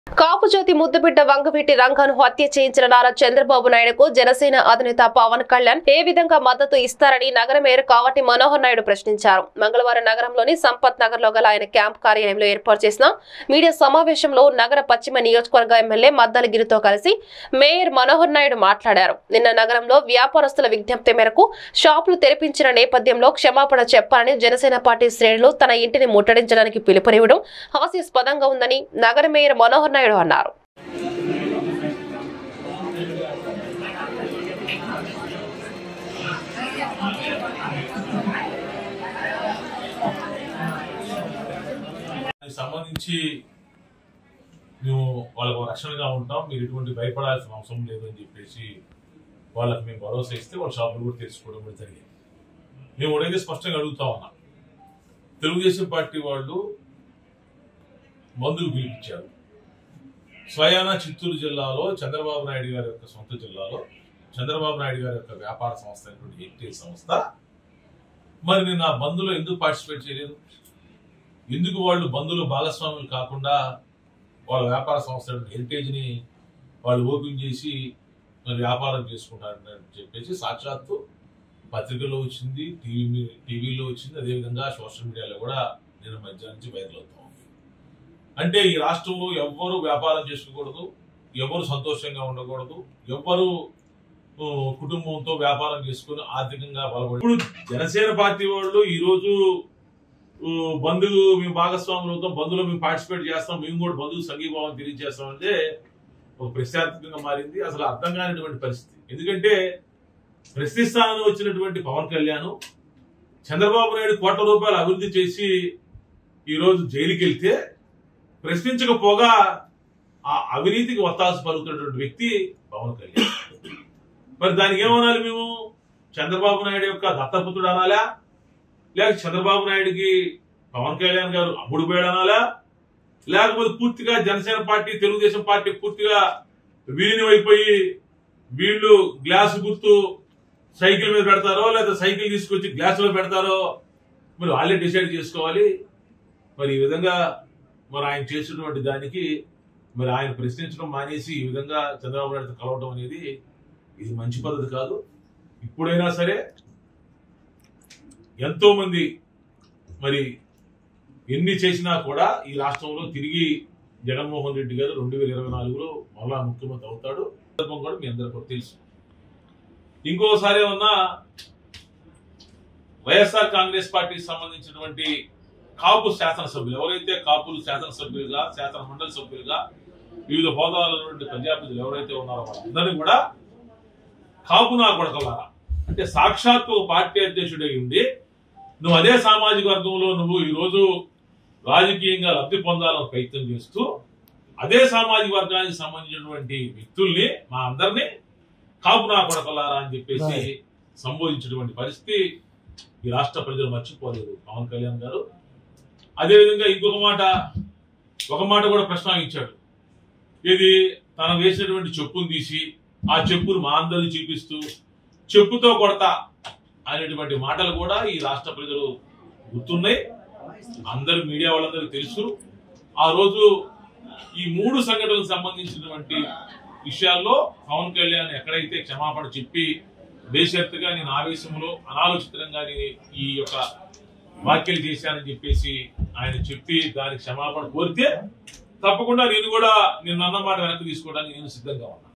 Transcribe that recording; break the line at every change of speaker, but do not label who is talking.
కాపు జ్యోతి ముద్దుబిడ్డ వంగవీటి రంగాను హత్య చేయించిన నారా చంద్రబాబు నాయుడుకు జనసేన అధినేత పవన్ కళ్యాణ్ ఏ విధంగా మద్దతు ఇస్తారని నగర మేయర్ కావటి మనోహర్ నాయుడు ప్రశ్నించారు మంగళవారం నగరంలోని సంపత్ నగర్ లో గల ఆయన క్యాంప్ కార్యాలయంలో ఏర్పాటు చేసిన మీడియా సమావేశంలో నగర పశ్చిమ నియోజకవర్గ ఎమ్మెల్యే మద్దలగిరితో కలిసి మేయర్ మనోహర్ నాయుడు మాట్లాడారు నిన్న నగరంలో వ్యాపారస్తుల విజ్ఞప్తి మేరకు షాపులు తెరిపించిన నేపథ్యంలో క్షమాపణ చెప్పాలని జనసేన పార్టీ శ్రేణులు తన ఇంటిని ముట్టడించడానికి పిలుపునివ్వడం హాస్యాస్పదంగా ఉందని నగర మేయర్ మనోహర్ నాయుడు అన్నారు
దానికి సంబంధించి మేము వాళ్ళకు రక్షణగా ఉంటాం మీరు ఎటువంటి భయపడాల్సిన అవసరం లేదు అని చెప్పేసి వాళ్ళకి మేము భరోసా ఇస్తే వాళ్ళ షాపులు కూడా తెరుచుకోవడం కూడా జరిగింది మేము ఒకటైతే స్పష్టంగా అడుగుతా ఉన్నాం తెలుగుదేశం పార్టీ వాళ్ళు మందులు పిలిపించారు స్వయాన చిత్తూరు జిల్లాలో చంద్రబాబు నాయుడు గారి యొక్క సొంత జిల్లాలో చంద్రబాబు నాయుడు గారి యొక్క వ్యాపార సంస్థ అయినటువంటి హెరిటేజ్ సంస్థ మరి నేను ఆ బంద్లో ఎందుకు పార్టిసిపేట్ చేయలేదు ఎందుకు వాళ్ళు బంధువులు భాగస్వాములు కాకుండా వాళ్ళ వ్యాపార సంస్థ హెరిటేజ్ ని వాళ్ళు ఓపెన్ చేసి మరి వ్యాపారం చేసుకుంటారని చెప్పేసి సాక్షాత్తు పత్రికల్లో వచ్చింది టీవీ టీవీలో వచ్చింది అదేవిధంగా సోషల్ మీడియాలో కూడా నేను మధ్యాహ్నం నుంచి వైరల్ అవుతా ఉంది అంటే ఈ రాష్ట్రంలో ఎవ్వరు వ్యాపారం చేసుకోకూడదు ఎవరు సంతోషంగా ఉండకూడదు ఎవ్వరు ఆ, కుటుంబంతో వ్యాపారం చేసుకుని ఆర్థికంగా బలపడి ఇప్పుడు జనసేన పార్టీ వాళ్ళు ఈ రోజు ఊ, బంధువు మేము భాగస్వాములు అవుతాం బంధువులు మేము పార్టిసిపేట్ చేస్తాం మేము కూడా బంధువు సంఘీభావం తెలియజేస్తాం అంటే ఒక ప్రశ్నార్థకంగా మారింది అసలు అర్థం కానిటువంటి పరిస్థితి ఎందుకంటే ప్రశ్నిస్తానని వచ్చినటువంటి పవన్ కళ్యాణ్ చంద్రబాబు నాయుడు కోట్ల రూపాయలు అభివృద్ధి చేసి ఈ రోజు జైలుకి వెళ్తే ప్రశ్నించకపోగా ఆ అవినీతికి ఒత్తాసు పలుకుతున్నటువంటి వ్యక్తి పవన్ కళ్యాణ్ మరి దానికి ఏమనాలి మేము చంద్రబాబు నాయుడు యొక్క దత్తపుత్రుడు అనాలా లేక చంద్రబాబు నాయుడుకి పవన్ కళ్యాణ్ గారు అమ్ముడు పోయాడు అనాలా లేకపోతే పూర్తిగా జనసేన పార్టీ తెలుగుదేశం పార్టీ పూర్తిగా విలీనం అయిపోయి వీళ్ళు గ్లాసు గుర్తు సైకిల్ మీద పెడతారో లేదా సైకిల్ తీసుకొచ్చి గ్లాసులో పెడతారో మరి వాళ్ళే డిసైడ్ చేసుకోవాలి మరి ఈ విధంగా మరి ఆయన చేసినటువంటి దానికి మరి ఆయన ప్రశ్నించడం మానేసి ఈ విధంగా చంద్రబాబు నాయుడుతో కలవటం అనేది ఇది మంచి పద్ధతి కాదు ఇప్పుడైనా సరే ఎంతో మంది మరి ఎన్ని చేసినా కూడా ఈ రాష్ట్రంలో తిరిగి జగన్మోహన్ రెడ్డి గారు రెండు వేల ఇరవై నాలుగులో మళ్ళా ముఖ్యమంత్రి అవుతాడు సందర్భం కూడా మీ అందరికీ కూడా తెలుసు ఇంకోసారి ఏమన్నా వైఎస్ఆర్ కాంగ్రెస్ పార్టీకి సంబంధించినటువంటి కాపు శాసనసభ్యులు ఎవరైతే కాపులు శాసనసభ్యులుగా శాసన మండలి సభ్యులుగా వివిధ హోదాల నుండి ప్రజాప్రతినిధులు ఎవరైతే ఉన్నారో వాళ్ళందరినీ కూడా కాపు నా కొడకలారా అంటే సాక్షాత్తు ఒక పార్టీ అధ్యక్షుడై ఉండి నువ్వు అదే సామాజిక వర్గంలో నువ్వు ఈ రోజు రాజకీయంగా లబ్ధి పొందాలని ప్రయత్నం చేస్తూ అదే సామాజిక వర్గానికి సంబంధించినటువంటి వ్యక్తుల్ని మా అందరినీ కాపు నా కొడకలారా అని చెప్పేసి సంబోధించినటువంటి పరిస్థితి ఈ రాష్ట్ర ప్రజలు మర్చిపోలేదు పవన్ కళ్యాణ్ గారు అదేవిధంగా ఇంకొక మాట ఒక మాట కూడా ప్రస్తావించాడు ఇది తను వేసినటువంటి చెప్పును తీసి ఆ చెప్పును మా అందరికి చూపిస్తూ చెప్పుతో కొడతా అనేటువంటి మాటలు కూడా ఈ రాష్ట్ర ప్రజలు గుర్తున్నాయి అందరు మీడియా వాళ్ళందరికీ తెలుసు ఆ రోజు ఈ మూడు సంఘటనలకు సంబంధించినటువంటి విషయాల్లో పవన్ కళ్యాణ్ ఎక్కడైతే క్షమాపణ చెప్పి బేషరతుగా నేను ఆవేశంలో అనాలోచితంగా నేను ఈ యొక్క వ్యాఖ్యలు చేశానని చెప్పేసి ఆయన చెప్పి దానికి క్షమాపణ కోరితే తప్పకుండా నేను కూడా నిన్న అన్న మాట వెనక్కి తీసుకోవడానికి నేను సిద్ధంగా ఉన్నాను